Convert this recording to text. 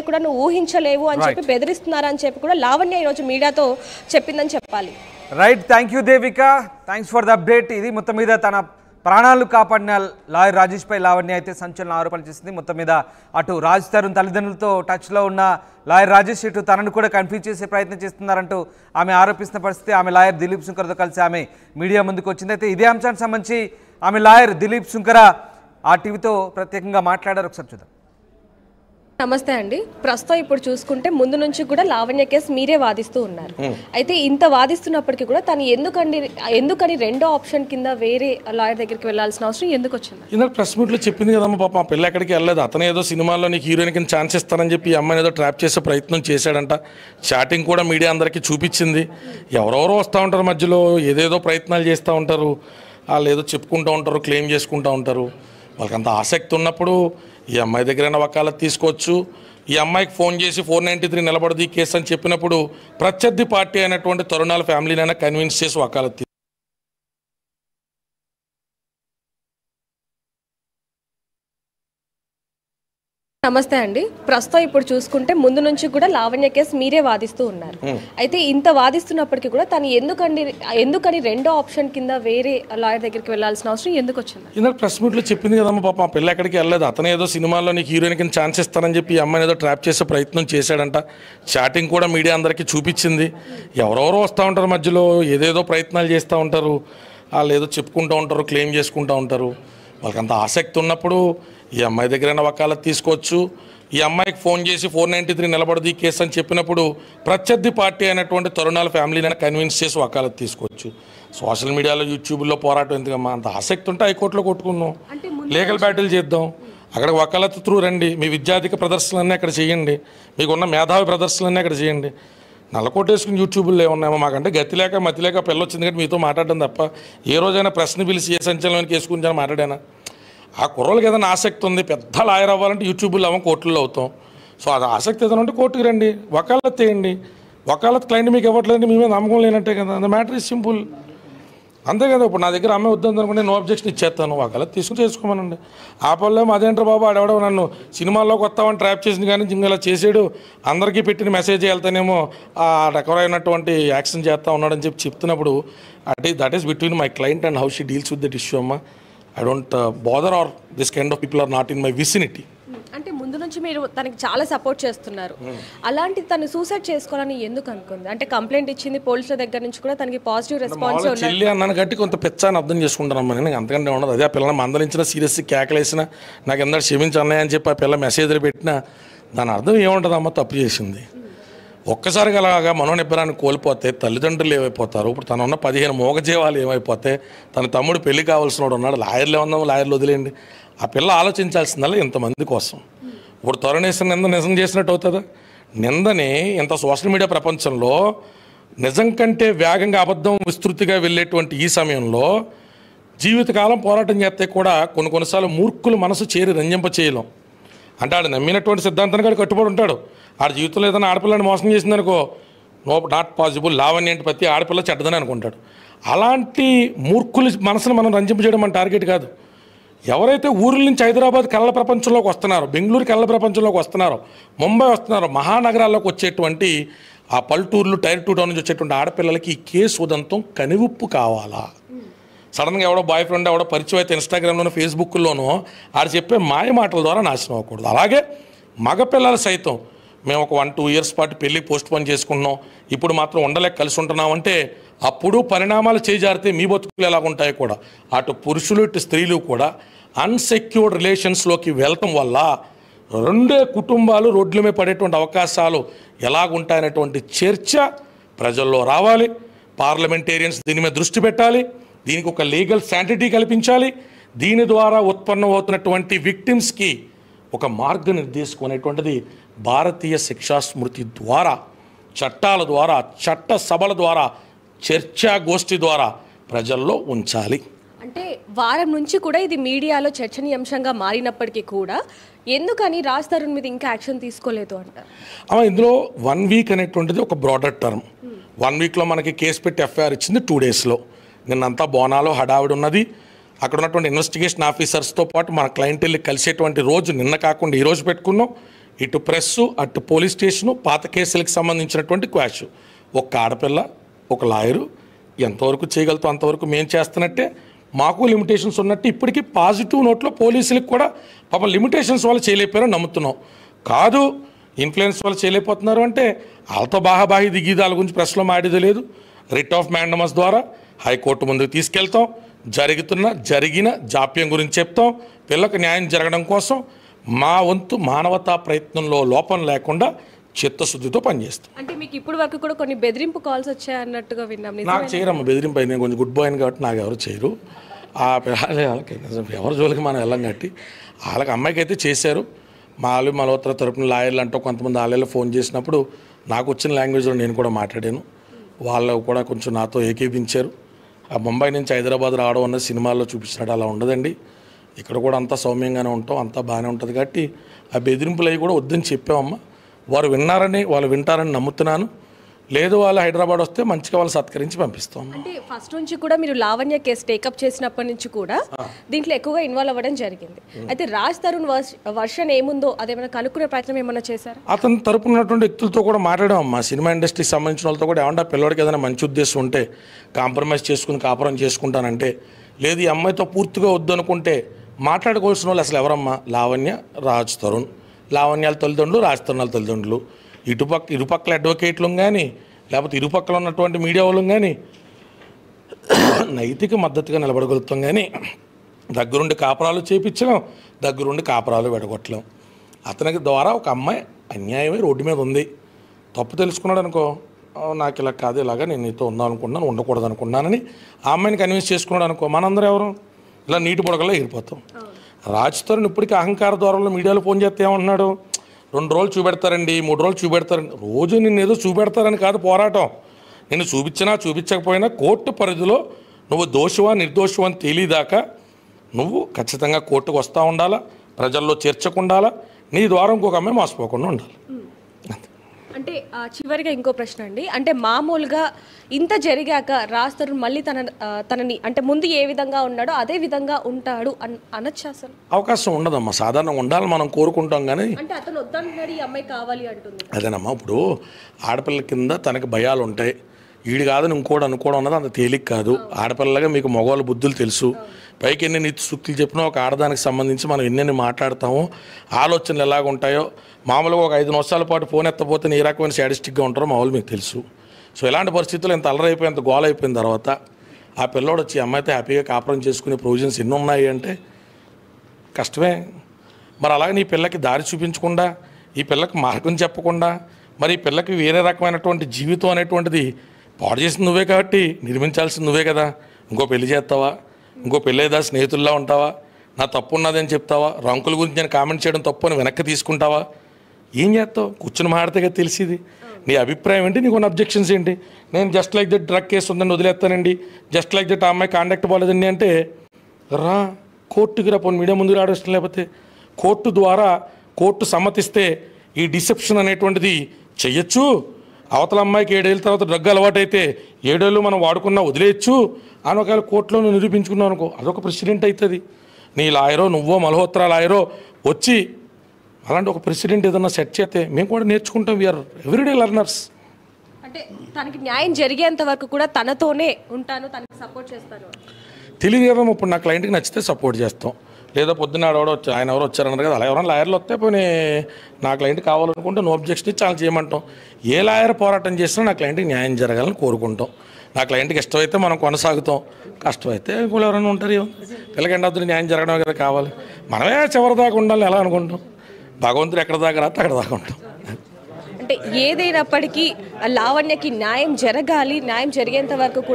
కూడా నువ్వు ఊహించలేవు అని చెప్పి బెదిరిస్తున్నారని చెప్పి కూడా లావణ్య ఈరోజు మీడియాతో చెప్పిందని చెప్పాలి right thank you Devika thanks for the update ఇది మొత్తం మీద తన ప్రాణాలు కాపాడిన లాయర్ రాజేష్ పై లావణ్య అయితే సంచలన ఆరోపణలు చేసింది మొత్తం మీద అటు రాజ్ తరుణ్ తల్లిదండ్రులతో టచ్లో ఉన్న లాయర్ రాజేష్ ఇటు తనను కూడా కన్ఫ్యూజ్ చేసే ప్రయత్నం చేస్తున్నారంటూ ఆమె ఆరోపిస్తున్న పరిస్థితి ఆమె లాయర్ దిలీప్ శుంకర్తో కలిసి ఆమె మీడియా ముందుకు వచ్చింది అయితే ఇదే అంశానికి సంబంధించి ఆమె లాయర్ దిలీప్ శుంకర ఆ టీవీతో ప్రత్యేకంగా మాట్లాడారు ఒకసారి చూద్దాం నమస్తే అండి ప్రస్తుతం ఇప్పుడు చూసుకుంటే ముందు నుంచి కూడా లావణ్య కేసు మీరే వాదిస్తూ ఉన్నారు అయితే ఇంత వాదిస్తున్నప్పటికీ కూడా తను ఎందుకండి ఎందుకని రెండో ఆప్షన్ కింద వేరే లాయర్ దగ్గరికి వెళ్ళాల్సిన అవసరం ఎందుకు వచ్చింది ఇందాక ప్రెస్ మీట్లో చెప్పింది కదమ్మా పాప మా పిల్ల ఎక్కడికి వెళ్ళలేదు అతను ఏదో సినిమాలో నీకు హీరోయిన్ కింద ఛాన్స్ ఇస్తానని చెప్పి ఈ అమ్మాయిని ఏదో ట్రాప్ చేసే ప్రయత్నం చేశాడంట చాటింగ్ కూడా మీడియా అందరికీ చూపించింది ఎవరెవరో వస్తూ ఉంటారు మధ్యలో ఏదేదో ప్రయత్నాలు చేస్తూ ఉంటారు వాళ్ళు ఏదో చెప్పుకుంటూ ఉంటారు క్లెయిమ్ చేసుకుంటూ ఉంటారు వాళ్ళకి అంత ఆసక్తి ఉన్నప్పుడు ఈ అమ్మాయి దగ్గరైనా వకాలత్ తీసుకోవచ్చు ఈ అమ్మాయికి ఫోన్ చేసి ఫోర్ నైంటీ త్రీ నిలబడదు ఈ కేసు అని చెప్పినప్పుడు ప్రత్యర్థి పార్టీ అయినటువంటి తరుణాల ఫ్యామిలీనైనా కన్విన్స్ చేసి వకాలత్ తీ- నమస్తే అండి ప్రస్తుతం ఇప్పుడు చూసుకుంటే ముందు నుంచి కూడా లావణ్య కేసు మీరే వాదిస్తూ ఉన్నారు అయితే ఇంత వాదిస్తున్నప్పటికీ కూడా తను ఎందుకండి ఎందుకని రెండో ఆప్షన్ కింద వేరే లాయర్ దగ్గరికి వెళ్ళాల్సిన అవసరం ఎందుకు వచ్చింది ఇందాక ప్రెస్ మీట్లో చెప్పింది కదమ్మా పాప మా పిల్ల ఎక్కడికి వెళ్ళలేదు అతను ఏదో సినిమాలో నీకు హీరోయిన్ కింద ఛాన్స్ ఇస్తానని చెప్పి ఈ అమ్మాయిని ఏదో ట్రాప్ చేసే ప్రయత్నం చేశాడంట చాటింగ్ కూడా మీడియా అందరికీ చూపించింది ఎవరెవరో వస్తూ ఉంటారు మధ్యలో ఏదేదో ప్రయత్నాలు చేస్తూ ఉంటారు వాళ్ళు ఏదో చెప్పుకుంటూ ఉంటారు క్లెయిమ్ చేసుకుంటూ ఉంటారు వాళ్ళకి అంత ఆసక్తి ఉన్నప్పుడు ఈ అమ్మాయి దగ్గరైనా వకాలత్ తీసుకోవచ్చు ఈ అమ్మాయికి ఫోన్ చేసి ఫోర్ నైంటీ త్రీ నిలబడదు ఈ కేసు అని చెప్పినప్పుడు ప్రత్యర్థి పార్టీ అయినటువంటి తరుణాల ఫ్యామిలీనైనా కన్విన్స్ చేసి వకాలత్ తీసుకోవచ్చు సోషల్ మీడియాలో యూట్యూబ్లో పోరాటం ఎందుకమ్మా అంత ఆసక్తి ఉంటే హైకోర్టులో కొట్టుకుందాం లీగల్ బ్యాటిల్ చేద్దాం అక్కడ వకాలత్ త్రూ రండి మీ విద్యార్థిక ప్రదర్శనలన్నీ అక్కడ చేయండి మీకున్న మేధావి ప్రదర్శనలన్నీ అక్కడ చేయండి నల్లకోటేసుకుని యూట్యూబ్లో ఏమున్నాయో మాకంటే గతి లేక మతి లేక పిల్ల వచ్చింది కాబట్టి మీతో మాట్లాడడం తప్ప ఏ రోజైనా ప్రశ్న పిలిచి ఏ సంచలనానికి వేసుకుని మాట్లాడానా ఆ కుర్రోళ్ళకి ఏదైనా ఆసక్తి ఉంది పెద్ద లాయర్ అవ్వాలంటే యూట్యూబ్లో అవ్వం కోర్టుల్లో అవుతాం సో అది ఆసక్తి ఏదైనా ఉంటే కోర్టుకి రండి వకాలత్ చేయండి వకాలత్ క్లయింట్ మీకు ఇవ్వట్లేదు మీ మీద నమ్మకం లేనట్టే కదా ద మ్యాటర్ ఇస్ సింపుల్ అంతే కదా ఇప్పుడు నా దగ్గర అమ్మాయి వద్దని అనుకుంటే నో అబ్జెక్షన్ ఇచ్చేస్తాను వకాలత్ తీసుకుని చేసుకోమనండి ఆ పల్లెం అదేంటారు బాబు ఆడెవడో నన్ను సినిమాల్లోకి వస్తామని ట్రాప్ చేసింది కానీ ఇంకా ఇలా చేసాడు అందరికీ పెట్టిన మెసేజ్ వెళ్తానేమో ఆ రికవర్ అయినటువంటి యాక్షన్ చేస్తా ఉన్నాడని చెప్పి చెప్తున్నప్పుడు at is that is between my client and how she deals with that issue అమ్మా I don't bother or this kind of people are not in my vicinity అంటే ముందు నుంచి మీరు తనకి చాలా సపోర్ట్ చేస్తున్నారు అలాంటి తను సూసైడ్ చేసుకోవాలని ఎందుకు అనుకుంది అంటే కంప్లైంట్ ఇచ్చింది పోలీసుల దగ్గర నుంచి కూడా తనకి పాజిటివ్ రెస్పాన్స్ మామూలుగా చెల్లి అన్నాను గట్టి కొంత పెచ్చాన్ని అర్థం చేసుకుంటానమ్మా నేను అంతకంటే ఉండదు అదే ఆ పిల్లని మందలించిన సీరియస్ కేకలేసిన నాకు ఎందరు క్షమించి అన్నయ్య అని చెప్పి ఆ పిల్ల మెసేజ్లు పెట్టినా దాని అర్థం ఏముంటుంది అమ్మ తప్పు చేసింది ఒక్కసారిగా అలాగా మనోనిబ్బరాన్ని కోల్పోతే తల్లిదండ్రులు ఏమైపోతారు ఇప్పుడు తను ఉన్న పదిహేను మోగజీవాలు ఏమైపోతే తన తమ్ముడు పెళ్లి కావాల్సిన వాడు ఉన్నాడు లాయర్లు ఏమన్నాం లాయర్లు వదిలేయండి ఆ పిల్ల ఆలోచించాల్సిందల్లా ఇంతమంది కోసం ఇప్పుడు తరుణేశ్వర నింద నిజం చేసినట్టు అవుతుందా నిందని ఇంత సోషల్ మీడియా ప్రపంచంలో నిజం కంటే వేగంగా అబద్ధం విస్తృతిగా వెళ్ళేటువంటి ఈ సమయంలో జీవితకాలం పోరాటం చేస్తే కూడా కొన్ని కొన్నిసార్లు మూర్ఖులు మనసు చేరి రంజింప చేయలేం అంటే ఆడు నమ్మినటువంటి సిద్ధాంతానికి ఆడు కట్టుబడి ఉంటాడు ఆడ జీవితంలో ఏదైనా ఆడపిల్లని మోసం చేసిందనుకో నో నాట్ పాసిబుల్ లావణ్య అంటే ప్రతి ఆడపిల్ల చెడ్డదని అనుకుంటాడు అలాంటి మూర్ఖుల మనసును మనం రంజింప చేయడం మన టార్గెట్ కాదు ఎవరైతే ఊర్ల నుంచి హైదరాబాద్ కళ్ళ ప్రపంచంలోకి వస్తున్నారో బెంగళూరు కళ్ళ ప్రపంచంలోకి వస్తున్నారో ముంబై వస్తున్నారో మహానగరాల్లోకి వచ్చేటువంటి ఆ పల్లెటూర్లు టైర్ టూ టౌన్ నుంచి వచ్చేటువంటి ఆడపిల్లలకి ఈ కేసు ఉదంతం కనివిప్పు కావాలా సడన్గా ఎవడో బాయ్ ఫ్రెండ్ ఎవడో పరిచయం అయితే ఇన్స్టాగ్రామ్లోనో ఫేస్బుక్లోనో ఆడు చెప్పే మాయ మాటల ద్వారా నాశనం అవ్వకూడదు అలాగే మగపిల్లలు సైతం మేము ఒక వన్ టూ ఇయర్స్ పాటు పెళ్లి పోస్ట్ పోన్ చేసుకున్నాం ఇప్పుడు మాత్రం ఉండలేక కలిసి ఉంటున్నాం అంటే అప్పుడు పరిణామాలు చేజారితే మీ బతుకులు ఎలా ఉంటాయో కూడా అటు పురుషులు ఇటు స్త్రీలు కూడా అన్సెక్యూర్డ్ రిలేషన్స్లోకి వెళ్ళటం వల్ల రెండే కుటుంబాలు రోడ్ల మీద పడేటువంటి అవకాశాలు ఎలాగుంటాయనేటువంటి చర్చ ప్రజల్లో రావాలి పార్లమెంటేరియన్స్ దీని మీద దృష్టి పెట్టాలి దీనికి ఒక లీగల్ శాంటిటీ కల్పించాలి దీని ద్వారా ఉత్పన్నం అవుతున్నటువంటి విక్టిమ్స్కి ఒక మార్గనిర్దేశం అనేటువంటిది భారతీయ శిక్షా స్మృతి ద్వారా చట్టాల ద్వారా చట్ట సభల ద్వారా చర్చా గోష్ఠి ద్వారా ప్రజల్లో ఉంచాలి అంటే వారం నుంచి కూడా ఇది మీడియాలో చర్చనీయాంశంగా మారినప్పటికీ కూడా ఎందుకని రాజ్ తరుణ్ మీద ఇంకా యాక్షన్ తీసుకోలేదు అంటారు అమ్మ ఇందులో వన్ వీక్ అనేటువంటిది ఒక బ్రాడర్ టర్మ్ వన్ వీక్లో మనకి కేసు పెట్టి ఎఫ్ఐఆర్ ఇచ్చింది టూ డేస్లో నిన్నంతా బోనాలో హడావిడి ఉన్నది అక్కడ ఉన్నటువంటి ఇన్వెస్టిగేషన్ ఆఫీసర్స్తో పాటు మన క్లయింట్ వెళ్ళి కలిసేటువంటి రోజు నిన్న కాకుండా ఈ రోజు పెట్టుకున్నాం ఇటు ప్రెస్సు అటు పోలీస్ స్టేషను పాత కేసులకు సంబంధించినటువంటి క్వాష్ ఒక ఆడపిల్ల ఒక లాయరు ఎంతవరకు చేయగలుగుతాం అంతవరకు మేము చేస్తున్నట్టే మాకు లిమిటేషన్స్ ఉన్నట్టు ఇప్పటికీ పాజిటివ్ నోట్లో పోలీసులకు కూడా పాపం లిమిటేషన్స్ వల్ల చేయలేకపోయారని నమ్ముతున్నాం కాదు ఇన్ఫ్లుయెన్స్ వల్ల చేయలేకపోతున్నారు అంటే వాళ్ళతో బాహాబాహి దిగీదాల గురించి ప్రెస్లో మాడేది లేదు రిట్ ఆఫ్ మ్యాండమస్ ద్వారా హైకోర్టు ముందుకు తీసుకెళ్తాం జరుగుతున్న జరిగిన జాప్యం గురించి చెప్తాం పిల్లకు న్యాయం జరగడం కోసం మా వంతు మానవతా ప్రయత్నంలో లోపం లేకుండా చిత్తశుద్ధితో పనిచేస్తాం అంటే మీకు ఇప్పుడు వరకు కూడా కొన్ని బెదిరింపు కాల్స్ వచ్చాయన్నట్టుగా విన్నాం నిజమే? నాకు చేయరమ్మ బెదిరింపు నేను కొంచెం గుడ్ బాయ్ కాబట్టి నాకు ఎవరు చేయరు ఆ పిల్లలు వాళ్ళకి నిజం ఎవరి జోలికి మనం వెళ్ళం కట్టి వాళ్ళకి అమ్మాయికి అయితే చేశారు మాలు మలోత్తర తరపున లాయర్లు అంటూ కొంతమంది ఆలయాలు ఫోన్ చేసినప్పుడు నాకు వచ్చిన లాంగ్వేజ్లో నేను కూడా మాట్లాడాను వాళ్ళు కూడా కొంచెం నాతో ఏకీపించారు ఆ ముంబై నుంచి హైదరాబాద్ రావడం అన్న సినిమాల్లో చూపించినట్టు అలా ఉండదండి ఇక్కడ కూడా అంతా సౌమ్యంగానే ఉంటాం అంతా బాగానే ఉంటుంది కాబట్టి ఆ బెదిరింపులు అవి కూడా వద్దని చెప్పామమ్మా వారు విన్నారని వాళ్ళు వింటారని నమ్ముతున్నాను లేదు వాళ్ళు హైదరాబాద్ వస్తే మంచిగా వాళ్ళు సత్కరించి పంపిస్తాం అంటే ఫస్ట్ నుంచి కూడా మీరు లావణ్య కేసు టేకప్ చేసినప్పటి నుంచి కూడా దీంట్లో ఎక్కువగా ఇన్వాల్వ్ అవ్వడం జరిగింది అయితే రాజ్ తరుణ్ వర్షన్ ఏముందో అదేమైనా కనుక్కునే ప్రయత్నం ఏమైనా చేశారా అతని తరపున ఉన్నటువంటి వ్యక్తులతో కూడా మాట్లాడాం అమ్మా సినిమా ఇండస్ట్రీకి సంబంధించిన వాళ్ళతో కూడా ఏమంటే ఆ పిల్లడికి ఏదైనా మంచి ఉద్దేశం ఉంటే కాంప్రమైజ్ చేసుకుని కాపురం చేసుకుంటానంటే లేదు ఈ అమ్మాయితో పూర్తిగా వద్దనుకుంటే మాట్లాడుకోవాల్సిన వాళ్ళు అసలు ఎవరమ్మా లావణ్య రాజ్ తరుణ్ లావణ్యాల తల్లిదండ్రులు రాజ్ తరుణాల తల్లిదండ్రులు ఇటుపక్క ఇరుపక్కల అడ్వకేట్లు కానీ లేకపోతే ఇరుపక్కల ఉన్నటువంటి మీడియా వాళ్ళు కానీ నైతిక మద్దతుగా నిలబడగలుగుతాం కానీ దగ్గరుండి కాపురాలు చేపించడం దగ్గరుండి కాపురాలు విడగొట్టలేం అతనికి ద్వారా ఒక అమ్మాయి అన్యాయమై రోడ్డు మీద ఉంది తప్పు తెలుసుకున్నాడు అనుకో "ఆ, నాకు ఇలా కాదు ఇలాగా నేను నీతో ఉందాం అనుకున్నాను ఉండకూడదు అనుకున్నానని ఆ అమ్మాయిని కన్విన్స్ చేసుకున్నాడు అనుకో మనందరం ఎవరు ఇలా నీటి బుడగల్లో ఎగిరిపోతాం రాజ్ తరుణ్ ఇప్పటికీ అహంకార ద్వారంలో మీడియాలో ఫోన్ చేస్తే ఏమంటున్నాడు రెండు రోజులు చూపెడతారండి మూడు రోజులు చూపెడతారండి రోజు నిన్ను ఏదో చూపెడతారని కాదు పోరాటం నిన్ను చూపించినా చూపించకపోయినా కోర్టు పరిధిలో నువ్వు దోషవా నిర్దోషవా అని తెలియదాకా నువ్వు ఖచ్చితంగా కోర్టుకు వస్తూ ఉండాలా ప్రజల్లో చేర్చకుండాలా నీ ద్వారా ఇంకొక అమ్మాయి మోసపోకుండా ఉండాలి అంటే ఆ, చివరిగా ఇంకో ప్రశ్న అండి అంటే మామూలుగా ఇంత జరిగాక రాజ్ తరుణ్ మళ్ళీ తన ఆ, తనని అంటే ముందు ఏ విధంగా ఉన్నాడో అదే విధంగా ఉంటాడు అన్ అనొచ్చు అసలు అవకాశం ఉండదమ్మా సాధారణంగా ఉండాలని మనం కోరుకుంటాం కానీ అంటే అతను వద్దంటున్నాడు ఈ అమ్మాయి కావాలి అంటుంది అదేనమ్మా ఇప్పుడు ఆడపిల్ల కింద తనకి భయాలు ఉంటాయి ఈడు కాదని ఇంకోటి అనుకోవడం అన్నది అంత తేలిక కాదు ఆడపిల్లగా మీకు మగవాళ్ళ బుద్ధులు తెలుసు పైకి ఎన్ని నీతి సూక్తులు చెప్పినా ఒక ఆడదానికి సంబంధించి మనం ఎన్నెన్ని మాట్లాడతామో ఆలోచనలు ఎలాగ ఉంటాయో మామూలుగా ఒక ఐదు నిమిషాల పాటు ఫోన్ ఎత్తపోతే ఏ రకమైన సాడిస్టిక్గా ఉంటారో మా వాళ్ళు మీకు తెలుసు సో ఇలాంటి పరిస్థితుల్లో ఇంత అల్లరైపోయి ఇంత గోల అయిపోయిన తర్వాత ఆ పిల్లోడు వచ్చి ఈ అమ్మాయితో హ్యాపీగా కాపురం చేసుకునే ప్రొవిజన్స్ ఎన్ని ఉన్నాయి అంటే కష్టమే మరి అలాగే నీ పిల్లకి దారి చూపించకుండా ఈ పిల్లకి మార్గం చెప్పకుండా మరి ఈ పిల్లకి వేరే రకమైనటువంటి జీవితం అనేటువంటిది పాడు చేసింది నువ్వే కాబట్టి నిర్మించాల్సింది నువ్వే కదా ఇంకో పెళ్లి చేస్తావా ఇంకో పెళ్ళేదా స్నేహితుల్లా ఉంటావా నా తప్పు ఉన్నదని చెప్తావా రంకుల గురించి నేను కామెంట్ చేయడం తప్పు అని వెనక్కి తీసుకుంటావా ఏం చేస్తావు కూర్చుని మాడితే కదా తెలిసింది నీ అభిప్రాయం ఏంటి నీకు ఉన్న అబ్జెక్షన్స్ ఏంటి నేను just like that drug case ఉందని వదిలేస్తానండి జస్ట్ లైక్ దట్ ఆ అమ్మాయి కాంటాక్ట్ పోలేదండి అంటే రా కోర్టుకి రా పోనీ మీడియా ముందుకు రావడం ఇష్టం లేకపోతే కోర్టు ద్వారా కోర్టు సమ్మతిస్తే ఈ డిసెప్షన్ అనేటువంటిది చెయ్యొచ్చు అవతల అమ్మాయికి ఏడేళ్ళ తర్వాత డ్రగ్ అలవాటైతే ఏడేళ్ళు మనం వాడుకున్నా వదిలేయచ్చు అని ఒకవేళ కోర్టులో నువ్వు నిరూపించుకున్నావు అనుకో అదొక ప్రెసిడెంట్ అవుతుంది నీ లాయరో నువ్వో మల్హోత్రా లాయరో వచ్చి అలాంటి ఒక ప్రెసిడెంట్ ఏదన్నా సెట్ చేస్తే మేము కూడా నేర్చుకుంటాం వీఆర్ ఎవ్రీడే లర్నర్స్ అంటే తనకి న్యాయం జరిగేంత వరకు కూడా తనతోనే ఉంటాను తనకి సపోర్ట్ చేస్తాను తెలియదు కదా ఇప్పుడు నా క్లయింట్కి నచ్చితే సపోర్ట్ చేస్తాం లేదా పొద్దున్న ఆడవాడు వచ్చి ఆయన ఎవరు వచ్చారన్నారు కదా అలా ఎవరైనా లాయర్లు వస్తే పోనీ నా క్లయింట్ కావాలనుకుంటే నో అబ్జెక్షన్ ఇచ్చి చాలా చేయమంటాం ఏ లాయర్ పోరాటం చేసినా నా క్లయింట్కి న్యాయం జరగాలని కోరుకుంటాం నా క్లయింట్కి ఇష్టమైతే మనం కొనసాగుతాం కష్టమైతే ఇంకోళ్ళు ఎవరైనా ఉంటారు పిల్లకి ఎండవుతుంది న్యాయం జరగడం కదా కావాలి మనమే చివరి దాకా ఉండాలి ఎలా అనుకుంటాం భగవంతుడు ఎక్కడ దాకా రాస్తే అక్కడ దాకా ఉంటాం అంటే ఏదైనప్పటికీ లావణ్యకి న్యాయం జరగాలి న్యాయం జరిగేంత వరకు కూడా